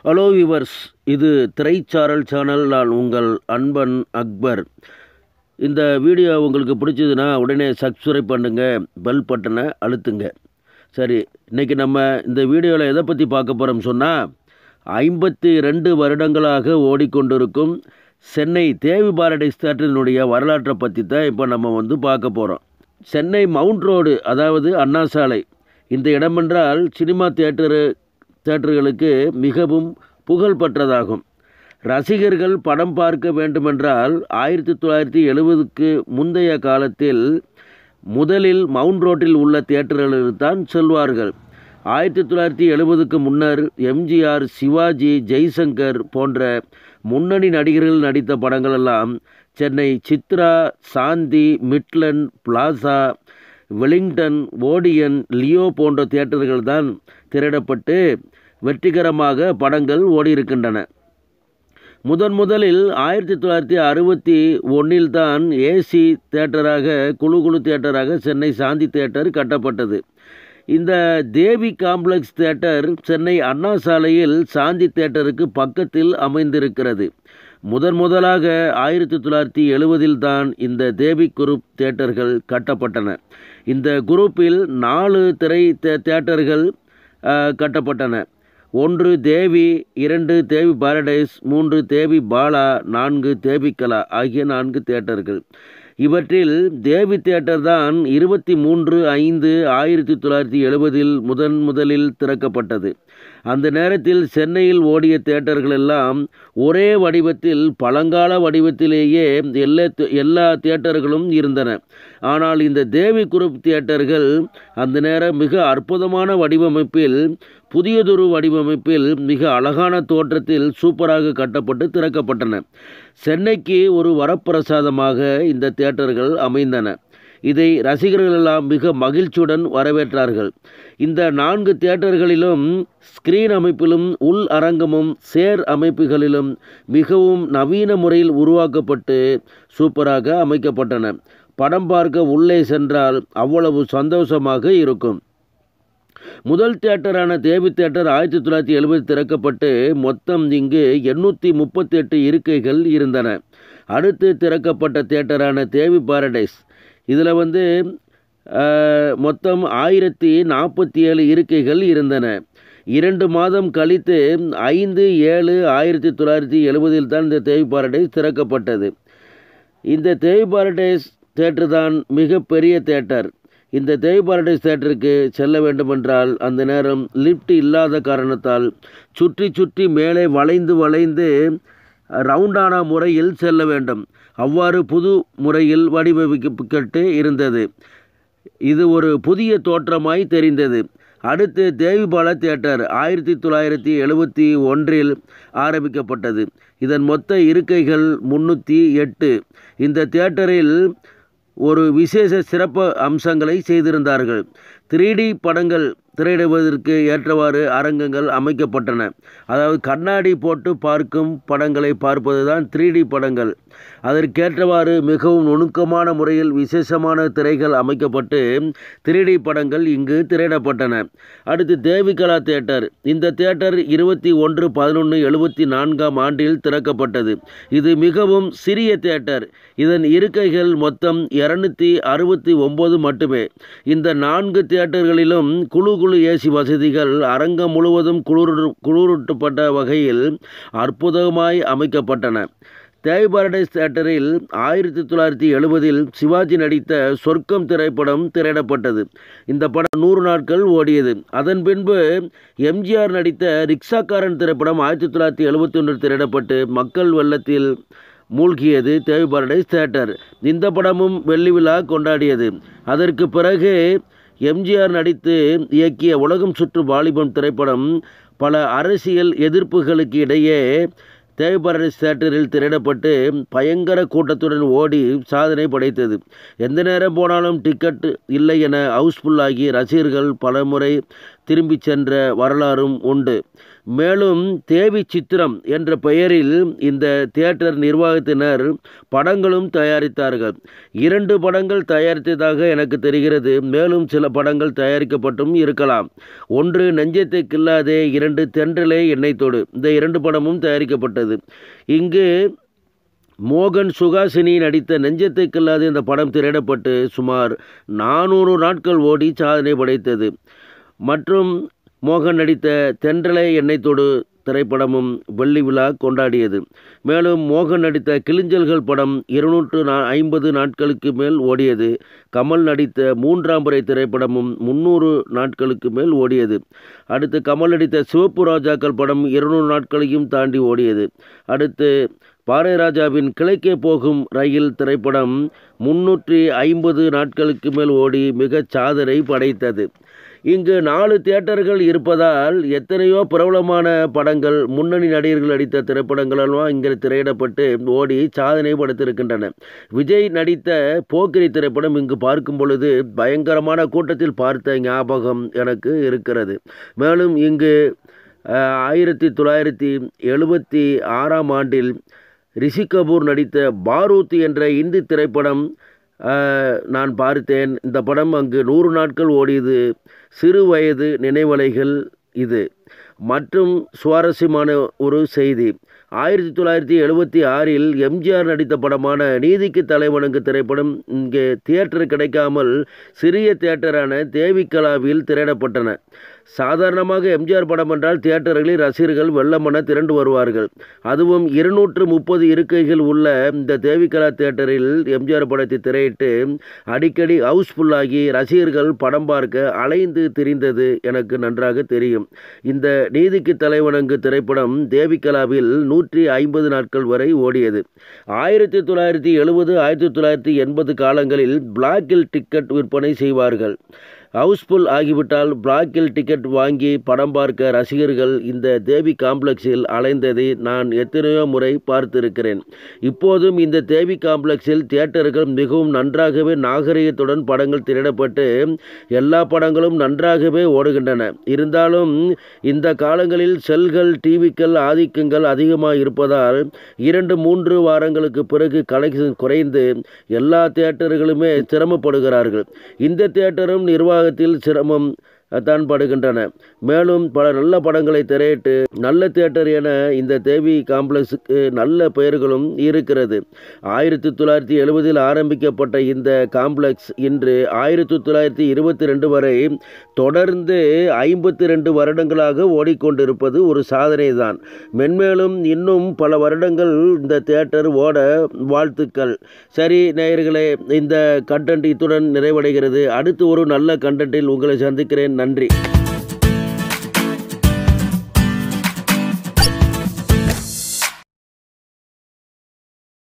hello viewers இது திரைச்சாரல் channel நான் உங்கள் அன்பன் அக்பர் இந்த வீடியோ உங்களுக்கு பிடிச்சதுன்னா உடனே சப்ஸ்கிரைப் பண்ணுங்கள் பெல் பட்டனை அழுத்துங்க சரி இன்றைக்கி நம்ம இந்த வீடியோவில் எதை பற்றி பார்க்க போகிறோம் சொன்னால் ஐம்பத்தி ரெண்டு வருடங்களாக ஓடிக்கொண்டிருக்கும் சென்னை தேவி பாரடைஸ் தேட்டரினுடைய வரலாற்றை பற்றி தான் இப்போ நம்ம வந்து பார்க்க போகிறோம் சென்னை மவுண்ட் ரோடு அதாவது அண்ணா சாலை இந்த இடமென்றால் சினிமா தியேட்டரு தியேட்டர்களுக்கு மிகவும் புகழ் பெற்றதாகும் ரசிகர்கள் படம் பார்க்க வேண்டுமென்றால் ஆயிரத்தி தொள்ளாயிரத்தி எழுபதுக்கு முந்தைய காலத்தில் முதலில் மவுண்ட் ரோட்டில் உள்ள தியேட்டர்களுக்கு தான் செல்வார்கள் ஆயிரத்தி தொள்ளாயிரத்தி எழுபதுக்கு முன்னர் எம்ஜிஆர் சிவாஜி ஜெய்சங்கர் போன்ற முன்னணி நடிகர்கள் நடித்த படங்களெல்லாம் Chennai Chitra Shanti Midland Plaza Wellington Odeon Leo போன்ற தியேட்டர்கள் தான் திரையிடப்பட்டு வெற்றிகரமாக படங்கள் ஓடியிருக்கின்றன முதன் முதலில் ஆயிரத்தி தொள்ளாயிரத்தி அறுபத்தி ஒன்றில் தான் ஏசி தியேட்டராக குழு குழு தியேட்டராக சென்னை சாந்தி தியேட்டர் கட்டப்பட்டது இந்த தேவி காம்ப்ளெக்ஸ் தியேட்டர் சென்னை அண்ணா சாலையில் சாந்தி தியேட்டருக்கு பக்கத்தில் அமைந்திருக்கிறது முதன் முதலாக ஆயிரத்தி தொள்ளாயிரத்தி எழுபதில் தான் இந்த தேவி குரூப் தியேட்டர்கள் கட்டப்பட்டன இந்த குரூப்பில் நாலு திரை தியேட்டர்கள் கட்டப்பட்டன ஒன்று தேவி இரண்டு தேவி பாரடைஸ் மூன்று தேவி பாலா நான்கு தேவி கலா ஆகிய நான்கு தியேட்டர்கள் இவற்றில் தேவி தியேட்டர் தான் இருபத்தி மூன்று ஐந்து ஆயிரத்தி தொள்ளாயிரத்தி எழுபதில் முதன் முதலில் திறக்கப்பட்டது அந்த நேரத்தில் சென்னையில் ஓடிய தியேட்டர்கள் எல்லாம் ஒரே வடிவத்தில் பழங்கால வடிவத்திலேயே எல்லா எல்லா தியேட்டர்களும் இருந்தன ஆனால் இந்த தேவி குரூப் தியேட்டர்கள் அந்த நேரம் மிக அற்புதமான வடிவமைப்பில் புதியதொரு வடிவமைப்பில் மிக அழகான தோற்றத்தில் சூப்பராக கட்டப்பட்டு திறக்கப்பட்டன சென்னைக்கு ஒரு வரப்பிரசாதமாக இந்த தியேட்டர்கள் அமைந்தன இதை ரசிகர்கள் எல்லாம் மிக மகிழ்ச்சியுடன் வரவேற்றார்கள் இந்த நான்கு தியேட்டர்களிலும் ஸ்கிரீன் அமைப்பிலும் உள் அரங்கமும் சேர் அமைப்புகளிலும் மிகவும் நவீன முறையில் உருவாக்கப்பட்டு சூப்பராக அமைக்கப்பட்டன படம் பார்க்க உள்ளே சென்றால் அவ்வளவு சந்தோஷமாக இருக்கும் முதல் தியேட்டரான தேவி தியேட்டர் ஆயிரத்தி தொள்ளாயிரத்தி எழுபது திறக்கப்பட்டு மொத்தம் இங்கு எண்ணூற்றி முப்பத்தி எட்டு இருக்கைகள் இருந்தன அடுத்து திறக்கப்பட்ட தியேட்டரான தேவி பாரடைஸ் இதில் வந்து மொத்தம் ஆயிரத்தி நாற்பத்தி ஏழு இருக்கைகள் இருந்தன இரண்டு மாதம் கழித்து ஐந்து ஏழு ஆயிரத்தி தொள்ளாயிரத்தி எழுபதில் தான் இந்த தேவி பாரடைஸ் திறக்கப்பட்டது இந்த தேவி பாரடைஸ் தேட்டர் தான் மிகப்பெரிய தேட்டர் இந்த தேவி பாரடைஸ் தேட்டருக்கு செல்ல வேண்டுமென்றால் அந்த நேரம் லிஃப்ட் இல்லாத காரணத்தால் சுற்றி சுற்றி மேலே வளைந்து வளைந்து ரவுண்டான முறையில் செல்ல வேண்டும் அவ்வாறு புது முறையில் வடிவமைக்கப்பட்டு இருந்தது இது ஒரு புதிய தோற்றமாய் தெரிந்தது அடுத்து தேவிபால தியேட்டர் ஆயிரத்தி தொள்ளாயிரத்தி எழுபத்தி ஒன்றில் ஆரம்பிக்கப்பட்டது இதன் மொத்த இருக்கைகள் முன்னூற்றி எட்டு இந்த தியேட்டரில் ஒரு விசேஷ சிறப்பு அம்சங்களை செய்திருந்தார்கள் த்ரீ டி படங்கள் திரையிடுவதற்கு ஏற்றவாறு அரங்கங்கள் அமைக்கப்பட்டன அதாவது கண்ணாடி போட்டு பார்க்கும் படங்களை பார்ப்பது தான் த்ரீ டி படங்கள் அதற்கேற்றவாறு மிகவும் நுணுக்கமான முறையில் விசேஷமான திரைகள் அமைக்கப்பட்டு த்ரீ டி படங்கள் இங்கு திரையிடப்பட்டன அடுத்து தேவிகலா தியேட்டர் இந்த தியேட்டர் இருபத்தி ஒன்று பதினொன்று எழுபத்தி நான்காம் ஆண்டில் திறக்கப்பட்டது இது மிகவும் சிறிய தியேட்டர் இதன் இருக்கைகள் மொத்தம் இரநூத்தி அறுபத்தி ஒம்பது மட்டுமே இந்த நான்கு தியேட்டர்களிலும் குழு குழு ஏசி வசதிகள் அரங்கம் முழுவதும் குளிர் குளிரூட்டப்பட்ட வகையில் அற்புதமாய் அமைக்கப்பட்டன தேவி பாரடைஸ் தியேட்டரில் ஆயிரத்தி தொள்ளாயிரத்தி எழுபதில் சிவாஜி நடித்த சொர்க்கம் திரைப்படம் திரையிடப்பட்டது இந்த படம் நூறு நாட்கள் ஓடியது அதன் பின்பு எம்ஜிஆர் நடித்த ரிக்ஷாக்காரன் திரைப்படம் ஆயிரத்தி தொள்ளாயிரத்தி எழுபத்தி ஒன்றில் திரையிடப்பட்டு மக்கள் வெள்ளத்தில் மூழ்கியது தேவி பாரடைஸ் தியேட்டர் இந்த படமும் வெள்ளி விழா கொண்டாடியது அதற்கு பிறகு எம்ஜிஆர் நடித்து இயக்கிய உலகம் சுற்று வாலிபம் திரைப்படம் பல அரசியல் எதிர்ப்புகளுக்கு இடையே தேவைப்பாரடைஸ் தேட்டரில் திரையிடப்பட்டு பயங்கர கூட்டத்துடன் ஓடி சாதனை படைத்தது எந்த நேரம் போனாலும் டிக்கெட் இல்லை என ஹவுஸ்ஃபுல்லாகி ரசிகர்கள் பலமுறை திரும்பி சென்ற வரலாறும் உண்டு மேலும் தேவி சித்திரம் என்ற பெயரில் இந்த தியேட்டர் நிர்வாகத்தினர் படங்களும் தயாரித்தார்கள் இரண்டு படங்கள் தயாரித்ததாக எனக்கு தெரிகிறது மேலும் சில படங்கள் தயாரிக்கப்பட்டும் இருக்கலாம் ஒன்று நெஞ்சத்தை கில்லாதே இரண்டு தென்றலே எண்ணெய் தொடு இந்த இரண்டு படமும் தயாரிக்கப்பட்டது இங்கு மோகன் சுகாசினி நடித்த நெஞ்சத்தை கில்லாத இந்த படம் திரையிடப்பட்டு சுமார் நானூறு நாட்கள் ஓடி சாதனை படைத்தது மற்றும் மோகன் நடித்த தென்றலை எண்ணெய் தொடு திரைப்படமும் வெள்ளி விழா கொண்டாடியது மேலும் மோகன் நடித்த கிளிஞ்சல்கள் படம் இருநூற்று நா ஐம்பது நாட்களுக்கு மேல் ஓடியது கமல் நடித்த மூன்றாம் முறை திரைப்படமும் முந்நூறு நாட்களுக்கு மேல் ஓடியது அடுத்து கமல் நடித்த சிவப்பு ராஜாக்கள் படம் இருநூறு நாட்களையும் தாண்டி ஓடியது அடுத்து பாரதிராஜாவின் கிழக்கே போகும் ரயில் திரைப்படம் முன்னூற்றி ஐம்பது நாட்களுக்கு மேல் ஓடி மிகச் சாதனை படைத்தது இங்கு நாலு தியேட்டர்கள் இருப்பதால் எத்தனையோ பிரபலமான படங்கள் முன்னணி நடிகர்கள் நடித்த திரைப்படங்களெல்லாம் இங்கே திரையிடப்பட்டு ஓடி சாதனை படுத்திருக்கின்றன விஜய் நடித்த போக்கிரி திரைப்படம் இங்கு பார்க்கும் பொழுது பயங்கரமான கூட்டத்தில் பார்த்த ஞாபகம் எனக்கு இருக்கிறது மேலும் இங்கு ஆயிரத்தி தொள்ளாயிரத்தி எழுபத்தி ஆறாம் ஆண்டில் ரிஷி கபூர் நடித்த பாரூத் என்ற இந்தி திரைப்படம் நான் பார்த்தேன் இந்த படம் அங்கு நூறு நாட்கள் ஓடியது சிறு வயது நினைவலைகள் இது மற்றும் சுவாரஸ்யமான ஒரு செய்தி ஆயிரத்தி தொள்ளாயிரத்தி எழுபத்தி ஆறில் எம்ஜிஆர் நடித்த படமான நீதிக்கு தலைவணங்கு திரைப்படம் இங்கே தியேட்டர் கிடைக்காமல் சிறிய தியேட்டரான தேவிக்கலாவில் திரையிடப்பட்டன சாதாரணமாக எம்ஜிஆர் படம் என்றால் தியேட்டர்களில் ரசிகர்கள் வெள்ளமென திரண்டு வருவார்கள் அதுவும் இருநூற்று முப்பது இருக்கைகள் உள்ள இந்த தேவிகலா தியேட்டரில் எம்ஜிஆர் படத்தை திரையிட்டு அடிக்கடி ஹவுஸ்ஃபுல்லாகி ரசிகர்கள் படம் பார்க்க அலைந்து திரிந்தது எனக்கு நன்றாக தெரியும் இந்த நீதிக்கு தலைவணங்கு திரைப்படம் தேவிகலாவில் நூற்றி ஐம்பது நாட்கள் வரை ஓடியது ஆயிரத்தி தொள்ளாயிரத்தி எழுபது ஆயிரத்தி தொள்ளாயிரத்தி எண்பது காலங்களில் பிளாக்கில் டிக்கெட் விற்பனை செய்வார்கள் ஹவுஸ்ஃபுல் ஆகிவிட்டால் பிளாக்கில் டிக்கெட் வாங்கி படம் பார்க்க ரசிகர்கள் இந்த தேவி காம்ப்ளெக்ஸில் அலைந்ததை நான் எத்தனையோ முறை பார்த்திருக்கிறேன் இப்போதும் இந்த தேவி காம்ப்ளெக்ஸில் தியேட்டர்கள் மிகவும் நன்றாகவே நாகரிகத்துடன் படங்கள் திரையிடப்பட்டு எல்லா படங்களும் நன்றாகவே ஓடுகின்றன இருந்தாலும் இந்த காலங்களில் செல்கள் டிவிக்கள் ஆதிக்கங்கள் அதிகமாக இருப்பதால் இரண்டு மூன்று வாரங்களுக்கு பிறகு கலெக்ஷன் குறைந்து எல்லா தியேட்டர்களுமே சிரமப்படுகிறார்கள் இந்த தியேட்டரும் நிர்வாக நிர்வாகத்தில் சிரமம் தான் படுகின்றன மேலும் பல நல்ல படங்களை திரையிட்டு நல்ல தியேட்டர் என இந்த தேவி காம்ப்ளெக்ஸுக்கு நல்ல பெயர்களும் இருக்கிறது ஆயிரத்தி தொள்ளாயிரத்தி எழுபதில் ஆரம்பிக்கப்பட்ட இந்த காம்ப்ளெக்ஸ் இன்று ஆயிரத்தி தொள்ளாயிரத்தி இருபத்தி ரெண்டு வரை தொடர்ந்து ஐம்பத்தி ரெண்டு வருடங்களாக ஓடிக்கொண்டிருப்பது ஒரு சாதனை தான் மென்மேலும் இன்னும் பல வருடங்கள் இந்த தியேட்டர் ஓட வாழ்த்துக்கள் சரி நேயர்களே இந்த கண்டென்ட் இத்துடன் நிறைவடைகிறது அடுத்து ஒரு நல்ல கண்டென்ட்டில் உங்களை சந்திக்கிறேன் நன்றி